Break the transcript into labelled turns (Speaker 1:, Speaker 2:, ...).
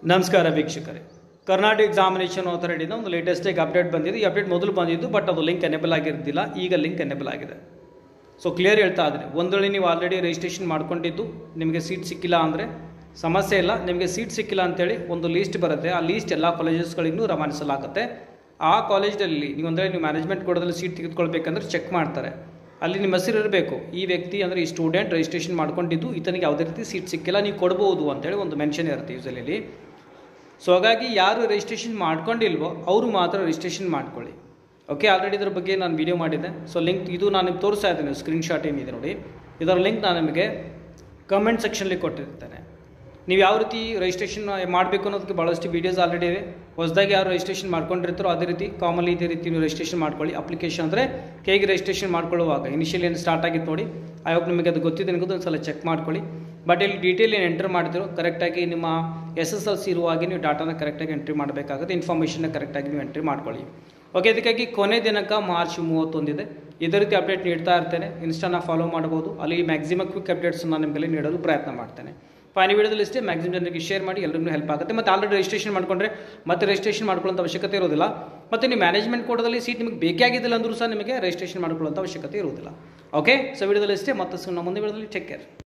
Speaker 1: ನಮಸ್ಕಾರ ವೀಕ್ಷಕರೇ ಕರ್ನಾಟಕ ಎಕ್ಸಾಮಿನೇಷನ್ ಅಥಾರಿಟಿಯಿಂದ ಒಂದು ಲೇಟೆಸ್ಟಾಗಿ ಅಪ್ಡೇಟ್ ಬಂದಿದೆ ಈ ಅಪ್ಡೇಟ್ ಮೊದಲು ಬಂದಿದ್ದು ಬಟ್ ಅದು ಲಿಂಕ್ ಎನೇಬಲ್ ಆಗಿರ್ತಿಲ್ಲ ಈಗ ಲಿಂಕ್ ಎನೇಬಲ್ ಆಗಿದೆ ಸೊ ಕ್ಲಿಯರ್ ಹೇಳ್ತಾ ಇದ್ದೀನಿ ಒಂದು ವೇಳೆ ನೀವು ಆಲ್ರೆಡಿ ರಿಜಿಸ್ಟ್ರೇಷನ್ ಮಾಡ್ಕೊಂಡಿದ್ದು ನಿಮಗೆ ಸೀಟ್ ಸಿಕ್ಕಿಲ್ಲ ಅಂದರೆ ಸಮಸ್ಯೆ ಇಲ್ಲ ನಿಮಗೆ ಸೀಟ್ ಸಿಕ್ಕಿಲ್ಲ ಅಂತೇಳಿ ಒಂದು ಲೀಸ್ಟ್ ಬರುತ್ತೆ ಆ ಲೀಸ್ಟ್ ಎಲ್ಲ ಕಾಲೇಜಸ್ಗಳಿಗೂ ರವಾನಿಸಲಾಗುತ್ತೆ ಆ ಕಾಲೇಜಲ್ಲಿ ನೀವು ಅಂದರೆ ನೀವು ಮ್ಯಾನೇಜ್ಮೆಂಟ್ ಕೋಡದಲ್ಲಿ ಸೀಟ್ ತೆಗೆದುಕೊಳ್ಬೇಕಂದ್ರೆ ಚೆಕ್ ಮಾಡ್ತಾರೆ ಅಲ್ಲಿ ನಿಮ್ಮ ಹೆಸರು ಇರಬೇಕು ಈ ವ್ಯಕ್ತಿ ಅಂದರೆ ಈ ಸ್ಟೂಡೆಂಟ್ ರಿಜಿಸ್ಟ್ರೇಷನ್ ಮಾಡ್ಕೊಂಡಿದ್ದು ಈತನಿಗೆ ಯಾವುದೇ ರೀತಿ ಸೀಟ್ ಸಿಕ್ಕಿಲ್ಲ ನೀವು ಕೊಡ್ಬೋದು ಅಂತೇಳಿ ಒಂದು ಮೆನ್ಷನ್ ಇರುತ್ತೆ ಯೂಸಲಿ ಸೊ ಹಾಗಾಗಿ ಯಾರು ರಿಜಿಸ್ಟ್ರೇಷನ್ ಮಾಡ್ಕೊಂಡಿಲ್ವೋ ಅವರು ಮಾತ್ರ ರಿಜಿಸ್ಟ್ರೇಷನ್ ಮಾಡ್ಕೊಳ್ಳಿ ಓಕೆ ಆಲ್ರೆಡಿ ಇದ್ರ ಬಗ್ಗೆ ನಾನು ವಿಡಿಯೋ ಮಾಡಿದ್ದೆ ಸೊ ಲಿಂಕ್ ಇದು ನಾನು ನಿಮ್ಗೆ ತೋರಿಸ್ತಾ ಇದ್ದೀನಿ ಸ್ಕ್ರೀನ್ಶಾಟ್ ಏನಿದೆ ನೋಡಿ ಇದರ ಲಿಂಕ್ ನಾನು ನಿಮಗೆ ಕಮೆಂಟ್ ಸೆಕ್ಷನ್ಲಿ ಕೊಟ್ಟಿರ್ತೇನೆ ನೀವು ಯಾವ ರೀತಿ ರಿಜಿಸ್ಟ್ರೇಷನ್ ಮಾಡಬೇಕು ಅನ್ನೋದಕ್ಕೆ ಭಾಳಷ್ಟು ವೀಡಿಯೋಸ್ ಆಲ್ರೆಡಿ ಇವೆ ಹೊಸದಾಗಿ ಯಾರು ರಿಜಿಸ್ಟ್ರೇಷನ್ ಮಾಡ್ಕೊಂಡಿರ್ತಾರೋ ಅದೇ ರೀತಿ ಕಾಮನ್ಲಿ ಇದೇ ರೀತಿ ನೀವು ರಿಜಿಸ್ಟ್ರೇಷನ್ ಮಾಡ್ಕೊಳ್ಳಿ ಅಪ್ಲಿಕೇಶನ್ ಅಂದರೆ ಹೇಗೆ ರಿಜಿಸ್ಟ್ರೇಷನ್ ಮಾಡ್ಕೊಳ್ಳುವಾಗ ಇನಿಷಿಯಲ್ ಏನು ಸ್ಟಾರ್ಟ್ ಆಗಿತ್ತು ನೋಡಿ ಆವಾಗ ನಿಮಗೆ ಅದು ಗೊತ್ತಿದೆ ಅನ್ನೋದು ಒಂದು ಸಲ ಚೆಕ್ ಮಾಡ್ಕೊಳ್ಳಿ ಬಟ್ ಇಲ್ಲಿ ಡೀಟೇಲ್ ಏನು ಎಂಟರ್ ಮಾಡ್ತಿರೋ ಕರೆಕ್ಟಾಗಿ ನಿಮ್ಮ ಎಸ್ ಎಸ್ ಎಲ್ ಸಿ ಇರುವಾಗೆ ನೀವು ಡಾಟಾನ ಕರೆಕ್ಟಾಗಿ ಎಂಟ್ರಿ ಮಾಡಬೇಕಾಗುತ್ತೆ ಇನ್ಫಾರ್ಮೇಷನ್ನ ಕರೆಕ್ಟಾಗಿ ನೀವು ಎಂಟ್ರಿ ಮಾಡ್ಕೊಳ್ಳಿ ಓಕೆ ಇದಕ್ಕಾಗಿ ಕೊನೆ ದಿನಾಂಕ ಮಾರ್ಚ್ ಮೂವತ್ತೊಂದಿದೆ ಇದೇ ರೀತಿ ಅಪ್ಡೇಟ್ ನೀಡ್ತಾ ಇರ್ತೇನೆ ಇನ್ಸ್ಟಾನ ಫಾಲೋ ಮಾಡ್ಬೋದು ಅಲ್ಲಿ ಮ್ಯಾಕ್ಸಿಮಮ್ ಕ್ವಿಕ್ ಅಪ್ಡೇಟ್ಸ್ ನಾನು ನಿಮಗೆ ನೀಡಲು ಪ್ರಯತ್ನ ಮಾಡ್ತೇನೆ ಫೈನ್ ವಿಡಿಯೋದಲ್ಲಿ ಇಷ್ಟೇ ಮ್ಯಾಕ್ಸಿಮಮ್ ಜನರಿಗೆ ಶೇರ್ ಮಾಡಿ ಎಲ್ಲರಿಗೂ ಹೆಲ್ಪ್ ಆಗುತ್ತೆ ಮತ್ತು ಆಲ್ರೆಡಿ ರಿಜಿಸ್ಟ್ರೇಷನ್ ಮಾಡ್ಕೊಂಡ್ರೆ ಮತ್ತೆ ರಿಜಿಸ್ಟ್ರೇಷನ್ ಮಾಡ್ಕೊಳ್ಳೋಂಥ ಅವಶ್ಯಕತೆ ಇರೋದಿಲ್ಲ ಮತ್ತು ನೀವು ಮ್ಯಾನೇಜ್ಮೆಂಟ್ ಕೋಡದಲ್ಲಿ ಸೀಟ್ ನಿಮಗೆ ಬೇಕಾಗಿದ್ದಿಲ್ಲ ಅಂದರೂ ಸಹ ನಿಮಗೆ ರಿಜಿಸ್ಟ್ರೇಷನ್ ಮಾಡ್ಕೊಳ್ಳೋಂಥ ಅವಶ್ಯಕತೆ ಇರುವುದಿಲ್ಲ ಓಕೆ ಸೊ ವಿಡಿಯೋದಲ್ಲಿ ಇಷ್ಟೇ ಮತ್ತೆ ಮುಂದೆ ವಿಡಿಯೋದಲ್ಲಿ ಟೇಕ್ ಕೇರ್